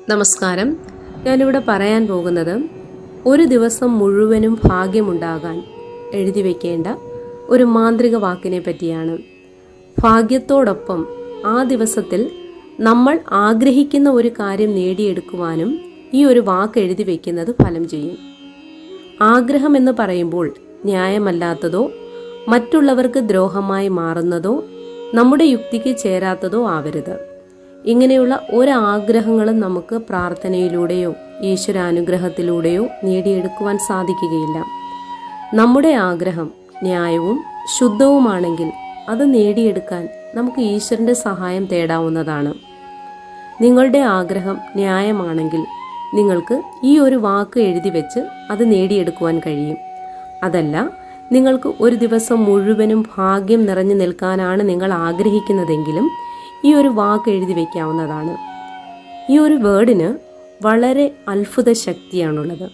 നമസ്കാരം ഞാനിവിടെ പറയാൻ പോകുന്നത് ഒരു ദിവസം മുഴുവനും ഭാഗ്യമുണ്ടാകാൻ എഴുതി വെക്കേണ്ട ഒരു മാന്ത്രിക വാക്കിനെ പറ്റിയാണ് ഭാഗ്യത്തോടൊപ്പം ആ ദിവസത്തിൽ നമ്മൾ ആഗ്രഹിക്കുന്ന ഒരു കാര്യം നേടിയെടുക്കുവാനും ഈ ഒരു വാക്ക് എഴുതി വെക്കുന്നത് ഫലം ചെയ്യും ആഗ്രഹം എന്ന് പറയുമ്പോൾ ന്യായമല്ലാത്തതോ മറ്റുള്ളവർക്ക് ദ്രോഹമായി മാറുന്നതോ നമ്മുടെ യുക്തിക്ക് ചേരാത്തതോ ആവരുത് ഇങ്ങനെയുള്ള ഒരാഗ്രഹങ്ങളും നമുക്ക് പ്രാർത്ഥനയിലൂടെയോ ഈശ്വരാനുഗ്രഹത്തിലൂടെയോ നേടിയെടുക്കുവാൻ സാധിക്കുകയില്ല നമ്മുടെ ആഗ്രഹം ന്യായവും ശുദ്ധവുമാണെങ്കിൽ അത് നേടിയെടുക്കാൻ നമുക്ക് ഈശ്വരന്റെ സഹായം തേടാവുന്നതാണ് നിങ്ങളുടെ ആഗ്രഹം ന്യായമാണെങ്കിൽ നിങ്ങൾക്ക് ഈ ഒരു വാക്ക് എഴുതി വെച്ച് അത് നേടിയെടുക്കുവാൻ കഴിയും അതല്ല നിങ്ങൾക്ക് ഒരു ദിവസം മുഴുവനും ഭാഗ്യം നിറഞ്ഞു നിൽക്കാനാണ് നിങ്ങൾ ആഗ്രഹിക്കുന്നതെങ്കിലും ഈ ഒരു വാക്ക് എഴുതി വയ്ക്കാവുന്നതാണ് ഈ ഒരു വേർഡിന് വളരെ അത്ഭുത ശക്തിയാണുള്ളത്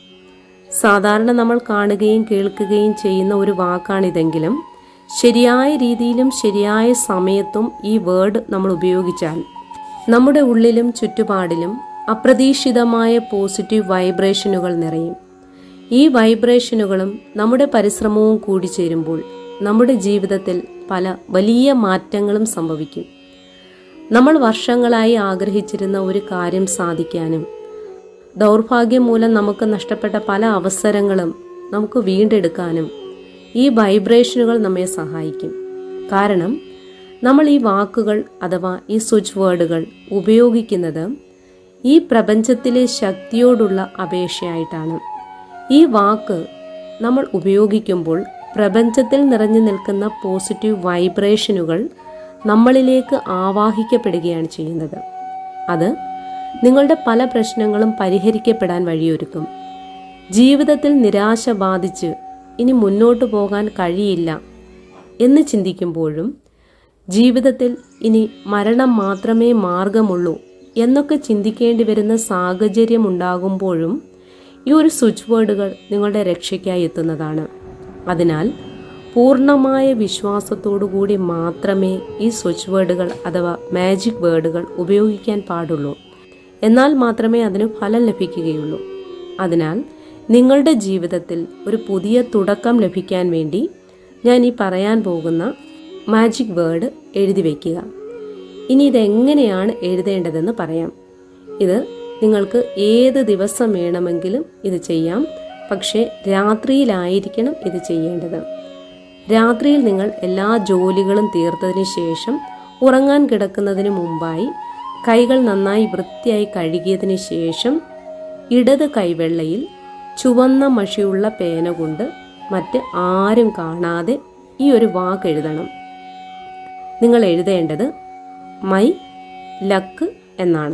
സാധാരണ നമ്മൾ കാണുകയും കേൾക്കുകയും ചെയ്യുന്ന ഒരു വാക്കാണിതെങ്കിലും ശരിയായ രീതിയിലും ശരിയായ സമയത്തും ഈ വേർഡ് നമ്മൾ ഉപയോഗിച്ചാൽ നമ്മുടെ ഉള്ളിലും ചുറ്റുപാടിലും അപ്രതീക്ഷിതമായ പോസിറ്റീവ് വൈബ്രേഷനുകൾ നിറയും ഈ വൈബ്രേഷനുകളും നമ്മുടെ പരിശ്രമവും കൂടി ചേരുമ്പോൾ നമ്മുടെ ജീവിതത്തിൽ പല വലിയ മാറ്റങ്ങളും സംഭവിക്കും നമ്മൾ വർഷങ്ങളായി ആഗ്രഹിച്ചിരുന്ന ഒരു കാര്യം സാധിക്കാനും ദൗർഭാഗ്യം മൂലം നമുക്ക് നഷ്ടപ്പെട്ട പല അവസരങ്ങളും നമുക്ക് വീണ്ടെടുക്കാനും ഈ വൈബ്രേഷനുകൾ നമ്മെ സഹായിക്കും കാരണം നമ്മൾ ഈ വാക്കുകൾ അഥവാ ഈ സ്വിച്ച് വേർഡുകൾ ഉപയോഗിക്കുന്നത് ഈ പ്രപഞ്ചത്തിലെ ശക്തിയോടുള്ള അപേക്ഷയായിട്ടാണ് ഈ വാക്ക് നമ്മൾ ഉപയോഗിക്കുമ്പോൾ പ്രപഞ്ചത്തിൽ നിറഞ്ഞു നിൽക്കുന്ന പോസിറ്റീവ് വൈബ്രേഷനുകൾ നമ്മളിലേക്ക് ആവാഹിക്കപ്പെടുകയാണ് ചെയ്യുന്നത് അത് നിങ്ങളുടെ പല പ്രശ്നങ്ങളും പരിഹരിക്കപ്പെടാൻ വഴിയൊരുക്കും ജീവിതത്തിൽ നിരാശ ബാധിച്ച് ഇനി മുന്നോട്ട് പോകാൻ കഴിയില്ല എന്ന് ചിന്തിക്കുമ്പോഴും ജീവിതത്തിൽ ഇനി മരണം മാത്രമേ മാർഗമുള്ളൂ എന്നൊക്കെ ചിന്തിക്കേണ്ടി വരുന്ന സാഹചര്യം ഉണ്ടാകുമ്പോഴും ഈ ഒരു സ്വിച്ച് വേർഡുകൾ നിങ്ങളുടെ രക്ഷയ്ക്കായി എത്തുന്നതാണ് അതിനാൽ പൂർണ്ണമായ വിശ്വാസത്തോടുകൂടി മാത്രമേ ഈ സ്വിച്ച് വേർഡുകൾ അഥവാ മാജിക് വേർഡുകൾ ഉപയോഗിക്കാൻ പാടുള്ളൂ എന്നാൽ മാത്രമേ അതിന് ഫലം ലഭിക്കുകയുള്ളൂ അതിനാൽ നിങ്ങളുടെ ജീവിതത്തിൽ ഒരു പുതിയ തുടക്കം ലഭിക്കാൻ വേണ്ടി ഞാൻ ഈ പറയാൻ പോകുന്ന മാജിക് വേർഡ് എഴുതി വയ്ക്കുക ഇനി ഇതെങ്ങനെയാണ് എഴുതേണ്ടതെന്ന് പറയാം ഇത് നിങ്ങൾക്ക് ഏത് ദിവസം വേണമെങ്കിലും ഇത് ചെയ്യാം പക്ഷേ രാത്രിയിലായിരിക്കണം ഇത് ചെയ്യേണ്ടത് രാത്രിയിൽ നിങ്ങൾ എല്ലാ ജോലികളും തീർത്തതിന് ശേഷം ഉറങ്ങാൻ കിടക്കുന്നതിന് മുമ്പായി കൈകൾ നന്നായി വൃത്തിയായി കഴുകിയതിന് ശേഷം ഇടത് കൈവെള്ളയിൽ ചുവന്ന മഷിയുള്ള പേന കൊണ്ട് മറ്റ് ആരും കാണാതെ ഈ ഒരു വാക്ക് എഴുതണം നിങ്ങൾ എഴുതേണ്ടത് മൈ ലക്ക് എന്നാണ്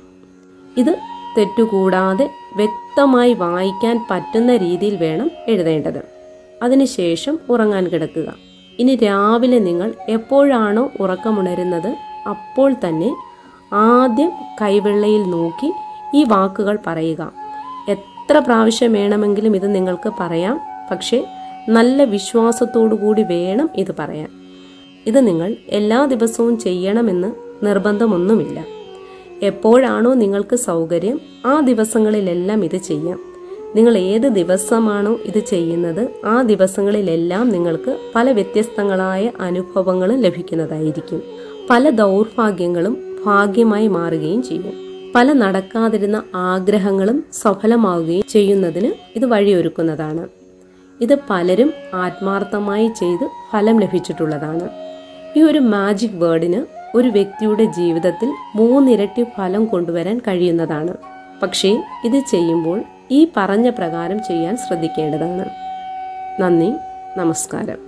ഇത് തെറ്റുകൂടാതെ വ്യക്തമായി വായിക്കാൻ പറ്റുന്ന രീതിയിൽ വേണം എഴുതേണ്ടത് അതിനുശേഷം ഉറങ്ങാൻ കിടക്കുക ഇനി രാവിലെ നിങ്ങൾ എപ്പോഴാണോ ഉറക്കമുണരുന്നത് അപ്പോൾ തന്നെ ആദ്യം കൈവെള്ളയിൽ നോക്കി ഈ വാക്കുകൾ പറയുക എത്ര പ്രാവശ്യം വേണമെങ്കിലും ഇത് നിങ്ങൾക്ക് പറയാം പക്ഷേ നല്ല വിശ്വാസത്തോടു കൂടി വേണം ഇത് പറയാൻ ഇത് നിങ്ങൾ എല്ലാ ദിവസവും ചെയ്യണമെന്ന് നിർബന്ധമൊന്നുമില്ല എപ്പോഴാണോ നിങ്ങൾക്ക് സൗകര്യം ആ ദിവസങ്ങളിലെല്ലാം ഇത് ചെയ്യാം നിങ്ങൾ ഏത് ദിവസമാണോ ഇത് ചെയ്യുന്നത് ആ ദിവസങ്ങളിലെല്ലാം നിങ്ങൾക്ക് പല വ്യത്യസ്തങ്ങളായ അനുഭവങ്ങളും ലഭിക്കുന്നതായിരിക്കും പല ദൗർഭാഗ്യങ്ങളും ഭാഗ്യമായി മാറുകയും ചെയ്യും പല നടക്കാതിരുന്ന ആഗ്രഹങ്ങളും സഫലമാവുകയും ചെയ്യുന്നതിന് ഇത് വഴിയൊരുക്കുന്നതാണ് ഇത് പലരും ആത്മാർത്ഥമായി ചെയ്ത് ഫലം ലഭിച്ചിട്ടുള്ളതാണ് ഈ ഒരു മാജിക് വേർഡിന് ഒരു വ്യക്തിയുടെ ജീവിതത്തിൽ മൂന്നിരട്ടി ഫലം കൊണ്ടുവരാൻ കഴിയുന്നതാണ് പക്ഷേ ഇത് ചെയ്യുമ്പോൾ ഈ പറഞ്ഞ പ്രകാരം ചെയ്യാൻ ശ്രദ്ധിക്കേണ്ടതാണ് നന്ദി നമസ്കാരം